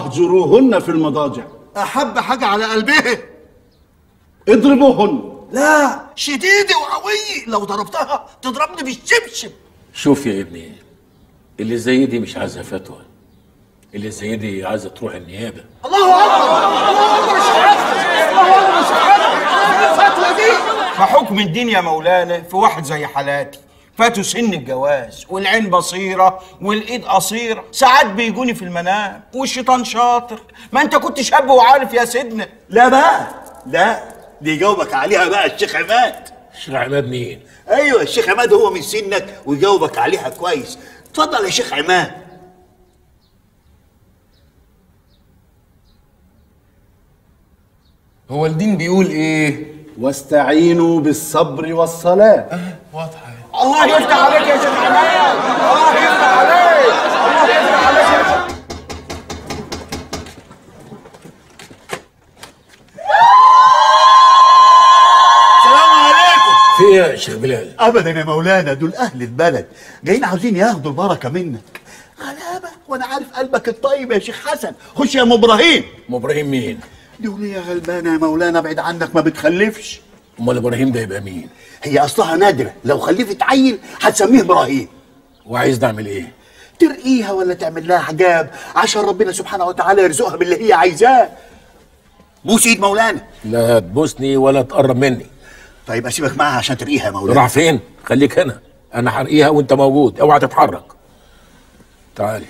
اهجروهن في المضاجع احب حاجه على قلبها اضربوهن لا شديده وقويه لو ضربتها تضربني بالشبشب شوف يا ابني اللي زي دي مش عايزه فتوى اللي زي دي عايزه تروح النيابه الله اكبر الله اكبر الله اكبر الفتوى دي فحكم الدين يا مولانا في واحد زي حالاتي فاتوا سن الجواز والعين بصيرة والإيد قصيرة ساعات بيجوني في المنام والشيطان شاطر ما أنت كنت شاب وعارف يا سيدنا لا بقى لا دي جاوبك عليها بقى الشيخ عماد الشيخ عماد مين؟ ايوه الشيخ عماد هو من سنك ويجاوبك عليها كويس اتفضل يا شيخ عماد هو الدين بيقول ايه؟ واستعينوا بالصبر والصلاة واضحة الله يفتح عليك يا شيخ عماد الله يفتح عليك الله يفتح عليك يا شيخ السلام عليكم في ايه يا شيخ بلال؟ ابدا يا مولانا دول اهل البلد جايين عاوزين ياخدوا البركه منك غلابه وانا عارف قلبك الطيب يا شيخ حسن خش يا ام ابراهيم ام ابراهيم مين؟ دي وليه غلبانه يا مولانا بعيد عنك ما بتخلفش امال ابراهيم ده يبقى مين؟ هي اصلها نادره لو خلفت عيل هتسميه ابراهيم وعايز نعمل ايه؟ ترقيها ولا تعمل لها حجاب عشان ربنا سبحانه وتعالى يرزقها باللي هي عايزاه بوس ايد مولانا لا تبوسني ولا تقرب مني طيب اسيبك معاها عشان ترقيها يا مولانا راح فين؟ خليك هنا انا هرقيها وانت موجود اوعى تتحرك تعالي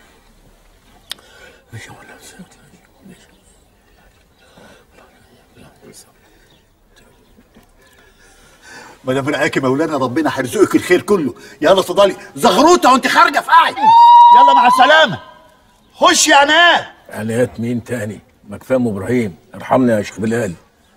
ما دام رقاك يا مولانا ربنا هيرزقك الخير كله يلا اتفضلي زغروطه وانت خارجه في قاعد يلا مع السلامه خش يا عماد عنايات مين تاني؟ ما كفايه ام ابراهيم ارحمنا يا شيخ بلال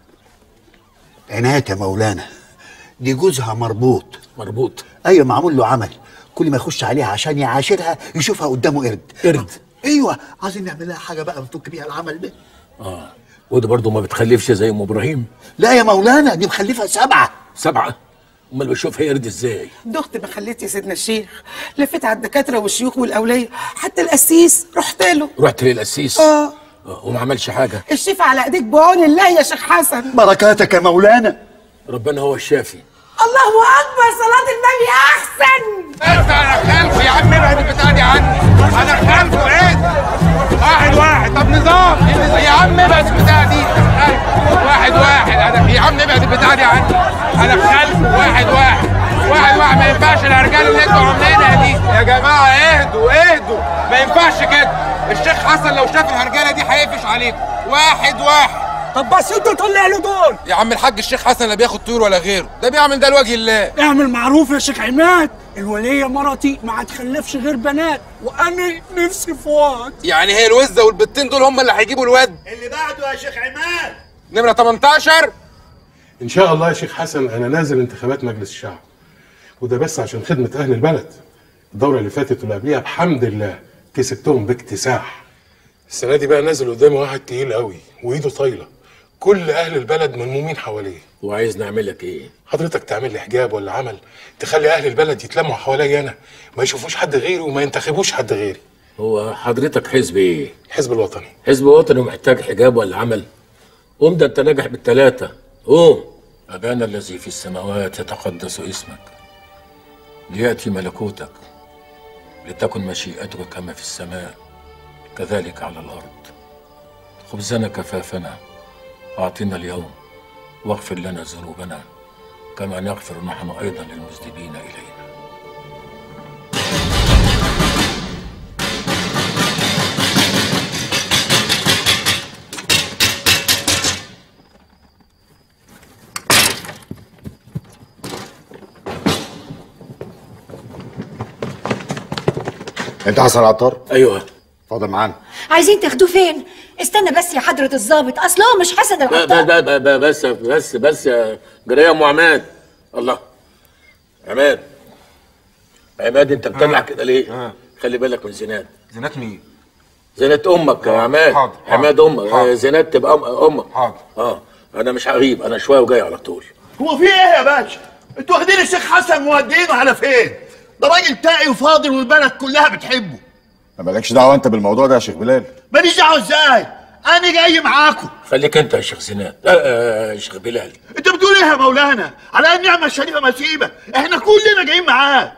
عناية يا مولانا دي جوزها مربوط مربوط ايوه معمول له عمل كل ما يخش عليها عشان يعاشرها يشوفها قدامه قرد قرد ايوه عايزين نعمل لها حاجه بقى نفك بيها العمل ده اه وده برضه ما بتخلفش زي ام ابراهيم لا يا مولانا دي مخلفه سبعه سبعه امال بشوفها يرد ازاي؟ دخت ما خليت يا سيدنا الشيخ لفيت على الدكاتره والشيوخ والاوليه حتى القسيس رحت له رحت للقسيس اه آه، وما عملش حاجه الشفا على ايديك بعون الله يا شيخ حسن بركاتك يا مولانا ربنا هو الشافي الله اكبر صلاه النبي احسن انت انا خلفه يا عم ابعد البتاع دي عني انا خلفه ايه واحد واحد طب نظام يا عم ابعد البتاع دي واحد واحد انا يا عم ابعد البتاع دي عني انا خلفه واحد واحد واحد واحد ما ينفعش الارجال اللي انتوا عاملينها دي يا جماعه اهدوا اهدوا ما ينفعش كده الشيخ حسن لو شاف الهرجله دي هيقفش عليكم واحد واحد طب بس انت طلع له دول يا عم الحاج الشيخ حسن لا بياخد طيور ولا غيره ده بيعمل ده لوجه الله اعمل معروف يا شيخ عماد الولية مرتي ما هتخلفش غير بنات وانا نفسي في واد يعني هي الوزه والبتين دول هم اللي هيجيبوا الواد اللي بعده يا شيخ عماد نمره 18 ان شاء الله يا شيخ حسن انا نازل انتخابات مجلس الشعب وده بس عشان خدمه اهل البلد الدوره اللي فاتت واللي قبليها بحمد الله كسبتهم باكتساح السنه دي بقى نازل قدامي واحد تقيل قوي وايده طايله كل اهل البلد ملمومين حواليه وعايز نعمل لك ايه؟ حضرتك تعمل لي حجاب ولا عمل تخلي اهل البلد يتلموا حواليا انا ما يشوفوش حد غيري وما ينتخبوش حد غيري هو حضرتك حزب ايه؟ الحزب الوطني حزب وطني محتاج حجاب ولا عمل؟ قوم ده انت ناجح بالثلاثه قوم أبانا الذي في السماوات يتقدس اسمك ليأتي ملكوتك لتكن مشيئتك كما في السماء كذلك على الأرض خبزنا كفافنا أعطنا اليوم واغفر لنا ذنوبنا كما نغفر نحن أيضا للمذنبين إلينا انت حسن عطار أيوه اتفضل معانا عايزين تاخدوه فين؟ استنى بس يا حضرة الضابط أصل هو مش حسن ب- العطار ب- ب- ب- بس بس بس يا جريه ام عماد الله عماد عماد انت بتطلع كده ليه؟ خلي بالك من زينات زينات مين؟ زينات امك يا عماد حاضر، حاضر، عماد امك حاضر. آه، زينات تبقى أم- امك حاضر اه انا مش هغيب انا شويه وجاي على طول هو في ايه يا باشا انتوا واخدين الشيخ حسن مودينه على فين ده راجل تاقي وفاضل والبلد كلها بتحبه ما مالكش دعوه انت بالموضوع ده يا شيخ بلال ماليش دعوه ازاي انا جاي معاكم خليك انت يا شيخ زناد آه آه شيخ بلال انت بتقول ايه يا مولانا على النعمه الشريفه ما سيبك احنا كلنا جايين معاك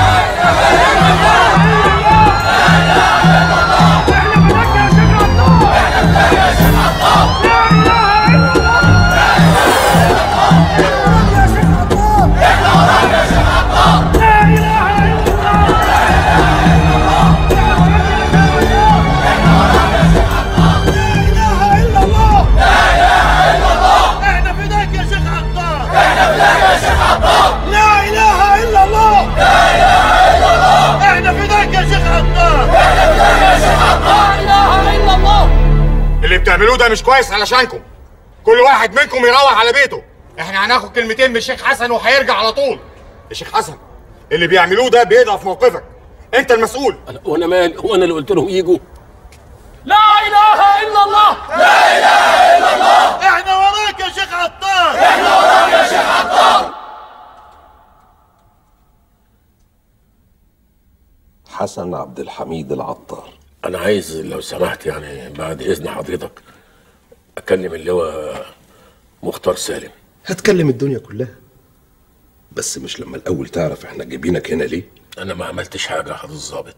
احنا فداك يا شيخ عطار احنا فداك يا شيخ عطار لا اله الا الله لا اله الا الله احنا فداك يا شيخ عطار احنا فداك يا شيخ عطار لا اله الا الله اللي بتعملوه ده مش كويس علشانكم كل واحد منكم يروح على بيته احنا هناخد كلمتين من الشيخ حسن وهيرجع على طول يا شيخ حسن اللي بيعملوه ده بيضعف موقفك انت المسؤول أنا- وانا مالي هو انا اللي قلت لهم يجوا لا اله الا الله لا اله الا الله احنا وراك يا شيخ عطار احنا وراك يا شيخ عطار حسن عبد الحميد العطار انا عايز لو سمحت يعني بعد اذن حضرتك اكلم اللواء مختار سالم هتكلم الدنيا كلها بس مش لما الاول تعرف احنا جايبينك هنا ليه انا ما عملتش حاجه يا حضرتك الظابط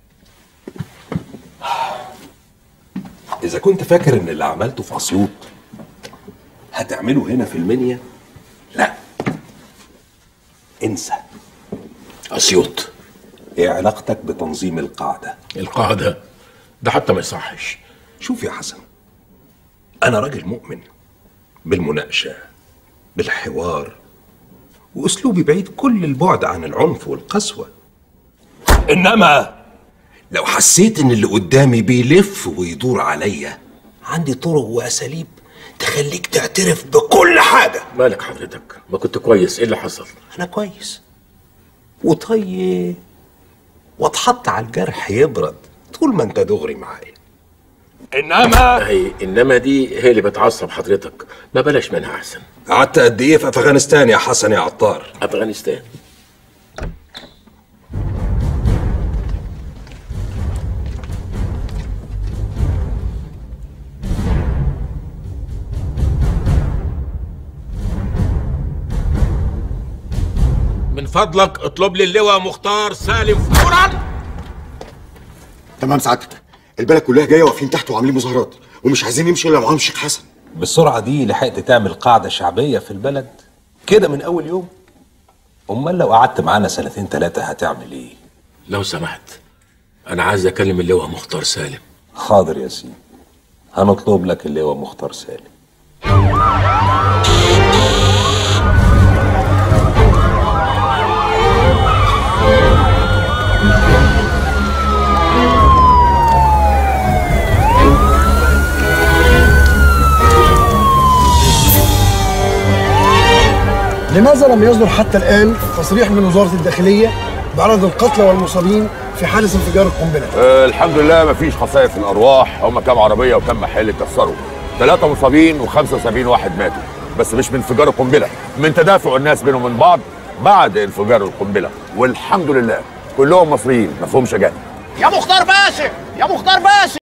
اذا كنت فاكر ان اللي عملته في اسيوط هتعمله هنا في المنيا لا انسى اسيوط ايه علاقتك بتنظيم القاعده القاعده ده حتى ما يصحش شوف يا حسن انا راجل مؤمن بالمناقشه بالحوار واسلوبي بعيد كل البعد عن العنف والقسوه انما لو حسيت ان اللي قدامي بيلف ويدور عليا عندي طرق واساليب تخليك تعترف بكل حاجه مالك حضرتك ما كنت كويس ايه اللي حصل انا كويس وطيب واتحط على الجرح يبرد طول ما انت دغري معايا انما هي انما دي هي اللي بتعصب حضرتك ما بلاش منها احسن قعدت قد ايه في افغانستان يا حسن يا عطار افغانستان من فضلك اطلب لي اللواء مختار سالم فورا تمام سعادتك البلد كلها جايه واقفين تحت وعاملين مظاهرات ومش عايزين يمشي الا معاهم الشيخ حسن بالسرعه دي لحقت تعمل قاعده شعبيه في البلد كده من اول يوم امال لو قعدت معانا سنتين ثلاثه هتعمل ايه لو سمحت انا عايز اكلم اللواء مختار سالم حاضر يا سيدي هنطلب لك اللواء مختار سالم لماذا لم يصدر حتى الآن تصريح من وزارة الداخلية بعدد القتلى والمصابين في حادث انفجار القنبلة؟ آه الحمد لله مفيش خسائر في الارواح هم كام عربيه وكام محل اتكسروا ثلاثه مصابين و75 واحد ماتوا بس مش من انفجار القنبله من تدافع الناس بينهم من بعض بعد انفجار القنبله والحمد لله كلهم مصريين ما فيهمش اجانب يا مختار باشا يا مختار باشا